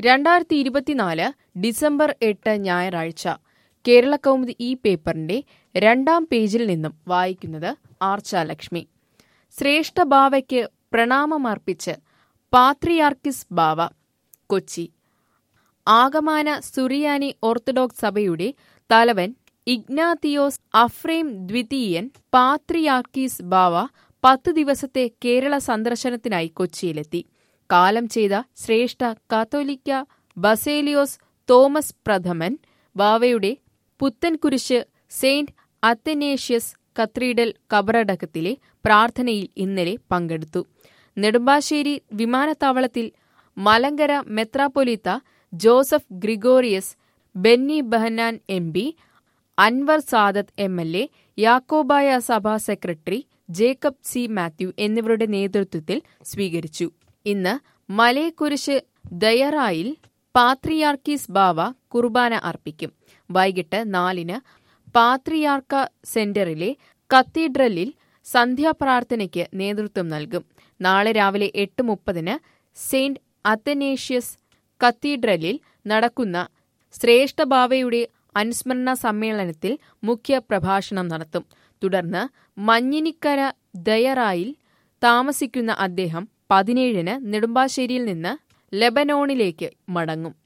രണ്ടായിരത്തി ഇരുപത്തിനാല് ഡിസംബർ എട്ട് ഞായറാഴ്ച കേരള കൗമുദി ഈ പേപ്പറിന്റെ രണ്ടാം പേജിൽ നിന്നും വായിക്കുന്നത് ആർച്ച ലക്ഷ്മി ശ്രേഷ്ഠ ബാവയ്ക്ക് പ്രണാമമർപ്പിച്ച് പാത്രിയാർക്കിസ് ബാവ കൊച്ചി ആഗമാന സുറിയാനി ഓർത്തഡോക്സ് സഭയുടെ തലവൻ ഇഗ്നാത്തിയോസ് അഫ്രേം ദ്വിതീയൻ പാത്രിയാർക്കീസ് ബാവ പത്ത് ദിവസത്തെ കേരള സന്ദർശനത്തിനായി കൊച്ചിയിലെത്തി കാലം ചെയ്ത ശ്രേഷ്ഠ കാത്തോലിക്ക ബസേലിയോസ് തോമസ് പ്രഥമൻ ബാവയുടെ പുത്തൻകുരിശ് സെയിന്റ് അത്തനേഷ്യസ് കത്തീഡ്രൽ കബറടക്കത്തിലെ പ്രാർത്ഥനയിൽ ഇന്നലെ പങ്കെടുത്തു നെടുമ്പാശ്ശേരി വിമാനത്താവളത്തിൽ മലങ്കര മെത്രാപ്പൊലീത്ത Joseph Gregorios Benny Behanan M P Anwar Sadath M L A Yakobaya സഭാ സെക്രട്ടറി ജേക്കബ് സി മാത്യു എന്നിവരുടെ നേതൃത്വത്തിൽ സ്വീകരിച്ചു ഇന്ന് മലയക്കുരിശ് ദയറായിൽ പാത്രിയാർക്കീസ് ബാവ കുർബാന അർപ്പിക്കും വൈകിട്ട് നാലിന് പാത്രിയാർക്ക സെന്ററിലെ കത്തീഡ്രലിൽ സന്ധ്യാപ്രാർത്ഥനയ്ക്ക് നേതൃത്വം നൽകും നാളെ രാവിലെ എട്ട് മുപ്പതിന് സെയിന്റ് അത്തനേഷ്യസ് കത്തീഡ്രലിൽ നടക്കുന്ന ശ്രേഷ്ഠഭാവയുടെ അനുസ്മരണ സമ്മേളനത്തിൽ മുഖ്യ പ്രഭാഷണം നടത്തും തുടർന്ന് മഞ്ഞിനിക്കര ദയറായിൽ താമസിക്കുന്ന അദ്ദേഹം പതിനേഴിന് നെടുമ്പാശ്ശേരിയിൽ നിന്ന് ലെബനോണിലേക്ക് മടങ്ങും